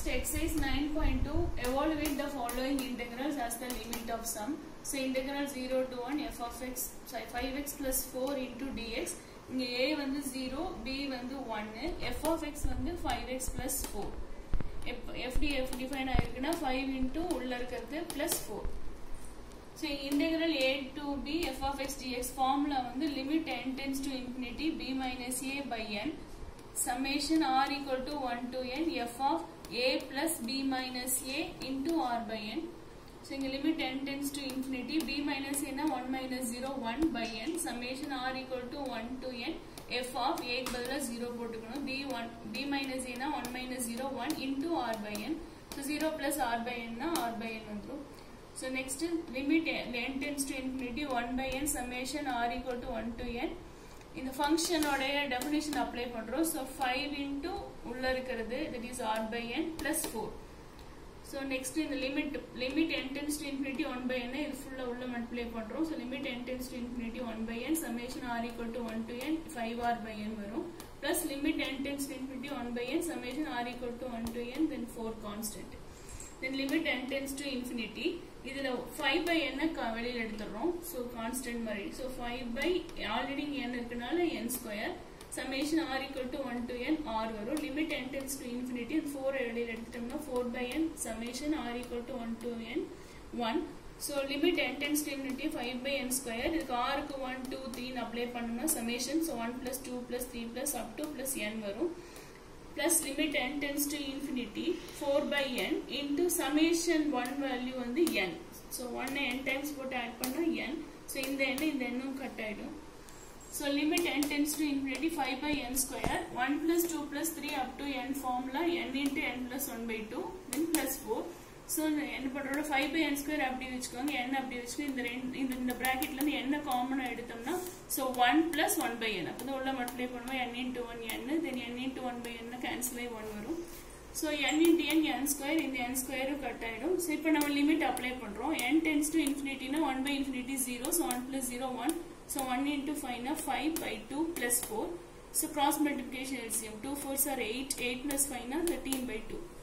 Next exercise 9.2 evaluate the following integrals as the limit of sum. So integral 0 to 1 f of x sorry, 5x plus 4 into dx இங்க a வந்து 0 b வந்து 1 f of x வந்து 5x plus 4 எப்- FDF define ஆயிருக்குன்னா 5 into உள்ள இருக்கிறது plus 4 So integral a to b f of x dx formula வந்து limit n tends to infinity b minus a by n summation r equal to 1 to n f of a plus b minus a into r by n so இங்க limit n tends to infinity b minus a னா 1 minus 0 1 by n summation r equal to 1 to n f of a க்கு பதிலா 0 போட்டுக்கணும் b 1 b minus a னா 1 minus 0 1 into r by n so 0 plus r by n னா r by n வந்துரும் so next limit n tends to infinity 1 by n summation r equal to 1 to n இந்த ஃபங்க்ஷனோடைய definition apply பண்றோம் so five into உள்ள இருக்கிறது that is r by n plus four so next இந்த limit limit n tends to infinity one by n இது ஃபுல்லாக உள்ள multiply பண்ணுறோம் so limit n tends to infinity one by n summation r equal to one to n five r by n வரும் plus limit n tends to infinity one by n summation r equal to one to n then four constant then limit n tends to infinity இதுல 5 by n வெளியில எடுத்துறோம் so constant மாதிரி so 5 by already இங்க n இருக்கனால n square summation r equal to 1 to n r வரும் limit n tends to infinity 4 வெளியில எடுத்துட்டோம்னா 4 by n summation r equal to 1 to n 1 so limit n tends to infinity 5 by n square இதுக்கு r க்கு 1 2 3 னு apply பண்ணோம்னா summation so 1 plus 2 plus 3 plus up to plus n வரும் plus limit n tends to infinity 4 by n into summation 1 value வந்து n so 1 n times போட்டு add பண்ணா n so இந்த n இந்த n உம் cut ஆயிடும் so limit n tends to infinity 5 by n square 1 plus 2 plus 3 up to n formula n into n plus 1 by 2 then plus 4 so என்ன பண்றோட 5 by n square அப்படி வச்சுக்கோங்க n அப்படி வச்சுக்கோங்க இந்த ரெண்டு இந்த இந்த bracketல இருந்து n காமனா எடுத்தோம்னா so 1 plus 1 by n அப்பதான் உள்ள மல்டிப்ளை பண்ணுவோம் n into 1 n then n into 1 by n cancel ஆகி 1 வரும் so n into n n square இந்த n square கட் ஆயிடும் so இப்போ நம்ம லிமிட் அப்ளை பண்றோம் n tends to infinity னா 1 by infinity 0 so 1 plus 0 1 so 1 into 5 னா 5 by 2 plus 4 so cross multiplication LCM 2 4s are 8 8 plus 5 னா 13 by 2